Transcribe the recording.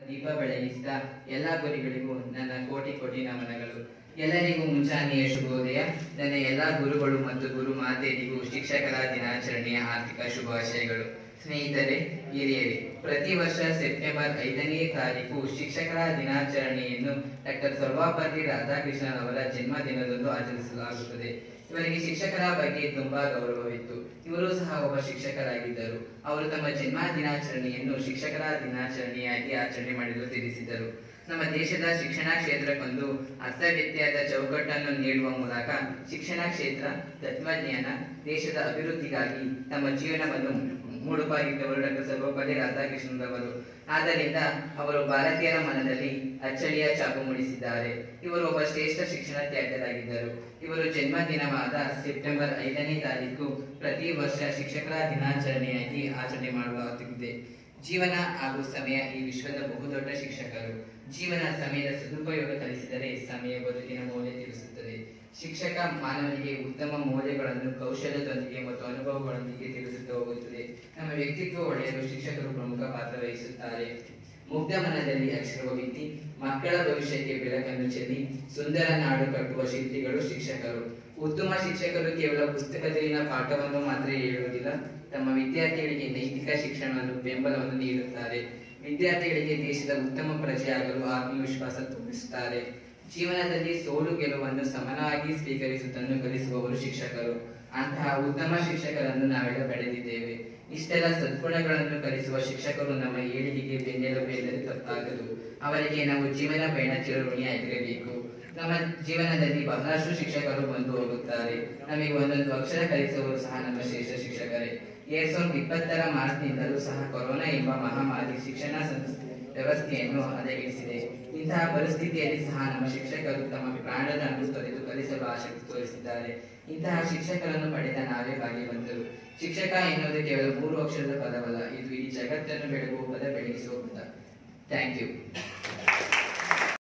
ದೀಪ ಬೆಳಗಿಸಿದ ಎಲ್ಲ ಗುರಿಗಳಿಗೂ ನನ್ನ ಕೋಟಿ ಕೋಟಿ ನಮನಗಳು ಎಲ್ಲರಿಗೂ ಮುಂಜಾನೆಯ ಶುಭೋದಯ ನನ್ನ ಎಲ್ಲ ಗುರುಗಳು ಮತ್ತು ಗುರು ಮಾತೆಯರಿಗೂ ಶಿಕ್ಷಕರ ದಿನಾಚರಣೆಯ ಆರ್ಥಿಕ ಶುಭಾಶಯಗಳು ಸ್ನೇಹಿತರೆ ಹಿರಿಯರೇ ಪ್ರತಿ ವರ್ಷ ಸೆಪ್ಟೆಂಬರ್ ಐದನೇ ತಾರೀಕು ಶಿಕ್ಷಕರ ದಿನಾಚರಣೆಯನ್ನು ಡಾಕ್ಟರ್ ಸರ್ವಪಲ್ಲಿ ರಾಧಾಕೃಷ್ಣನ್ ಅವರ ಜನ್ಮದಿನದಂದು ಆಚರಿಸಲಾಗುತ್ತದೆ ಇವರಿಗೆ ಶಿಕ್ಷಕರ ಬಗ್ಗೆ ತುಂಬಾ ಗೌರವವಿತ್ತು ಇವರು ಸಹ ಒಬ್ಬ ಶಿಕ್ಷಕರಾಗಿದ್ದರು ಅವರು ತಮ್ಮ ಜನ್ಮ ದಿನಾಚರಣೆಯನ್ನು ಶಿಕ್ಷಕರ ದಿನಾಚರಣೆಯಾಗಿ ಆಚರಣೆ ಮಾಡಲು ತಿಳಿಸಿದರು ನಮ್ಮ ದೇಶದ ಶಿಕ್ಷಣ ಕ್ಷೇತ್ರಕ್ಕೊಂದು ಅರ್ಥವ್ಯತ್ಯಾದ ಚೌಕಟ್ಟನ್ನು ನೀಡುವ ಮೂಲಕ ಶಿಕ್ಷಣ ಕ್ಷೇತ್ರ ತತ್ವಜ್ಞಾನ ದೇಶದ ಅಭಿವೃದ್ಧಿಗಾಗಿ ತಮ್ಮ ಜೀವನವನ್ನು ಮುಡುಪಾಗಿದ್ದವರು ಡಾಕ್ಟರ್ ಸರ್ವಪಲ್ಲಿ ರಾಧಾಕೃಷ್ಣನ್ ಅವರು ಆದ್ದರಿಂದ ಅವರು ಭಾರತೀಯರ ಮನದಲ್ಲಿ ಅಚ್ಚಳಿಯ ಛಾಪು ಮೂಡಿಸಿದ್ದಾರೆ ಇವರು ಒಬ್ಬ ಶ್ರೇಷ್ಠ ಶಿಕ್ಷಣ ತ್ಯಾಗರಾಗಿದ್ದರು ಇವರು ಜನ್ಮದಿನವಾದ ಸೆಪ್ಟೆಂಬರ್ ಐದನೇ ತಾರೀಕು ಪ್ರತಿ ವರ್ಷ ಶಿಕ್ಷಕರ ದಿನಾಚರಣೆಯಾಗಿ ಆಚರಣೆ ಮಾಡಲಾಗುತ್ತಿದೆ ಜೀವನ ಹಾಗೂ ಸಮಯ ಈ ವಿಶ್ವದ ಬಹುದೊಡ್ಡ ಶಿಕ್ಷಕರು ಜೀವನ ಸಮಯದ ಸದುಪಯೋಗ ಕಲಿಸಿದರೆ ಸಮಯ ಬದುಕಿನ ಮೌಲ್ಯ ತಿಳಿಸುತ್ತದೆ ಶಿಕ್ಷಕ ಮಾನವನಿಗೆ ಉತ್ತಮ ಮೌಲ್ಯಗಳನ್ನು ಕೌಶಲ್ಯದೊಂದಿಗೆ ಮತ್ತು ಅನುಭವಗಳೊಂದಿಗೆ ತಿಳಿಸುತ್ತಾ ಹೋಗುತ್ತದೆ ನಮ್ಮ ವ್ಯಕ್ತಿತ್ವ ಒಡೆಯಲು ಶಿಕ್ಷಕರು ಪ್ರಮುಖ ಪಾತ್ರ ವಹಿಸುತ್ತಾರೆ ಮುಗ್ಧ ಮನದಲ್ಲಿ ಅಕ್ಷರವ ಬಿತ್ತಿ ಮಕ್ಕಳ ಭವಿಷ್ಯಕ್ಕೆ ಬೆಳಕನ್ನು ಚೆಲ್ಲಿ ಸುಂದರ ನಾಡು ಕಟ್ಟುವ ಶಿಲ್ಪಿಗಳು ಶಿಕ್ಷಕರು ಉತ್ತಮ ಶಿಕ್ಷಕರು ಕೇವಲ ಪುಸ್ತಕದಲ್ಲಿನ ಪಾಠವನ್ನು ಮಾತ್ರ ಹೇಳುವುದಿಲ್ಲ ತಮ್ಮ ವಿದ್ಯಾರ್ಥಿಗಳಿಗೆ ನೈತಿಕ ಶಿಕ್ಷಣವನ್ನು ಬೆಂಬಲವನ್ನು ನೀಡುತ್ತಾರೆ ವಿದ್ಯಾರ್ಥಿಗಳಿಗೆ ದೇಶದ ಉತ್ತಮ ಪ್ರಜೆಯಾಗಲು ಆತ್ಮವಿಶ್ವಾಸ ತೋರಿಸುತ್ತಾರೆ ಜೀವನದಲ್ಲಿ ಸೋಲು ಗೆಲುವನ್ನು ಸಮನಾಗಿ ಸ್ವೀಕರಿಸುವುದನ್ನು ಕಲಿಸುವವರು ಶಿಕ್ಷಕರು ಅಂತಹ ಉತ್ತಮ ಶಿಕ್ಷಕರನ್ನು ನಾವೆಲ್ಲ ಪಡೆದಿದ್ದೇವೆ ಇಷ್ಟೆಲ್ಲ ಸದ್ಗುಣಗಳನ್ನು ಕಲಿಸುವ ಶಿಕ್ಷಕರು ನಮ್ಮ ಏಳಿಗೆಗೆ ಬೆನ್ನೆಲುಬು ಎಂದರೆ ತಪ್ಪಾಗದು ಅವರಿಗೆ ನಾವು ಜೀವನ ಪಯಣ ಚಿರಋಣಿಯಾಗಿರಬೇಕು ನಮ್ಮ ಜೀವನದಲ್ಲಿ ಬಹಳಷ್ಟು ಶಿಕ್ಷಕರು ಬಂದು ಹೋಗುತ್ತಾರೆ ನಮಗೆ ಒಂದೊಂದು ಅಕ್ಷರ ಕಲಿಸುವವರು ಸಹ ನಮ್ಮ ಶ್ರೇಷ್ಠ ಶಿಕ್ಷಕರೇ ಎರಡ್ ಸಾವಿರದ ಇಪ್ಪತ್ತರ ಮಾರ್ಚ್ನಿಂದಲೂ ಸಹ ಕೊರೋನಾ ಎಂಬ ಮಹಾಮಾರಿ ಶಿಕ್ಷಣ ಸಂಸ್- ವ್ಯವಸ್ಥೆಯನ್ನು ಹದಗೆಡಿಸಿದೆ ಇಂತಹ ಪರಿಸ್ಥಿತಿಯಲ್ಲಿ ಸಹ ನಮ್ಮ ಶಿಕ್ಷಕರು ತಮ್ಮ ಪ್ರಾಣವನ್ನು ತೊರೆದು ಕಲಿಸಲು ಆಸಕ್ತಿ ತೋರಿಸಿದ್ದಾರೆ ಇಂತಹ ಶಿಕ್ಷಕರನ್ನು ಪಡೆದ ನಾವೇ ಭಾಗ್ಯವಂತರು ಶಿಕ್ಷಕ ಎನ್ನುವುದು ಕೇವಲ ಮೂರು ಅಕ್ಷರದ ಪದವಲ್ಲ ಇದು ಇಡೀ ಜಗತ್ತನ್ನು ಬೆಳಗುವ ಪದ ಬೆಳಗಿಸುವ ಪದ ಥ್ಯಾಂಕ್ ಯು